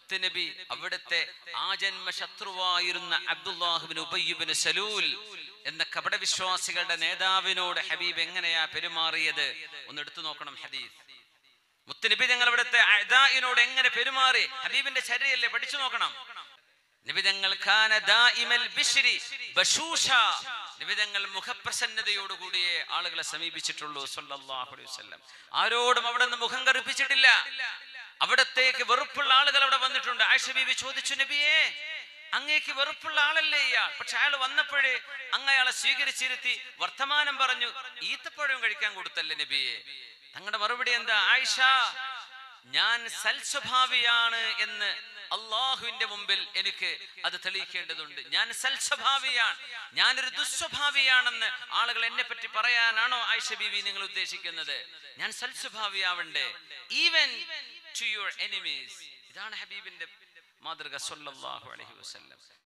മുത്തുനബി അവിടുത്തെ ആജന്മ ശത്രുവായിരുന്ന അബ്ദുല്ലാഹുബിൻ ഉബയ്യുബിൻ സലൂൽ എന്ന കപടവിശ്വാസികളുടെ നേതാവിനോട് ഹബീബ് എങ്ങനെയാ പെരുമാറിയത് ഒന്ന് എടുത്തു നോക്കണം ഹദീസ് മുത്തുനബി ഞങ്ങൾ ഇവിടുത്തെ അഅദാഇനോട് എങ്ങനെ പെരുമാറി ഹബീബിന്റെ ചര്യല്ലേ പഠിച്ചു നോക്കണം നിബിതങ്ങൾ ഖാന ദാഇമൽ ബിശ്രി ബശൂഷ നിബിതങ്ങൾ മുഖപ്രസന്നതയോടുകൂടിയേ ആളുകളെ സമീപിച്ചിട്ടുള്ളൂ സല്ലല്ലാഹു അലൈഹി വസല്ലം ആരോടും അവിടെ നിന്ന് മുഖം കറുപ്പിച്ചിട്ടില്ല അവിടത്തേക്ക് വെറുപ്പുള്ള ആളുകൾ അവിടെ വന്നിട്ടുണ്ട് ആയിഷ ബീവി ചോദിച്ചു നബിയേ അങ്ങേക്ക് വെറുപ്പുള്ള ആളല്ലേ ഇയാൾ പക്ഷെ അയാൾ വന്നപ്പോഴേ അങ്ങ് അയാളെ സ്വീകരിച്ചിരുത്തി വർത്തമാനം പറഞ്ഞു ഈത്തപ്പഴം കഴിക്കാൻ കൊടുത്തല്ലേ നബിയെ തങ്ങളുടെ മറുപടി എന്താ ആയിഷ ഞാൻ സൽസ്വഭാവിയാണ് എന്ന് അള്ളാഹുവിന്റെ മുമ്പിൽ എനിക്ക് അത് തെളിയിക്കേണ്ടതുണ്ട് ഞാൻ സൽസ്വഭാവിയാണ് ഞാനൊരു ദുസ്വഭാവിയാണെന്ന് ആളുകൾ എന്നെ പറ്റി പറയാനാണോ ആയിഷ ബീവി നിങ്ങൾ ഉദ്ദേശിക്കുന്നത് ഞാൻ സൽസ്വഭാവിയാവണ്ടേ ഈവൻ ടു യുവർ എനിമീസ് ഇതാണ് ഹബീബിന്റെ മാതൃക സല്ലല്ലാഹു അലൈഹി വസല്ലം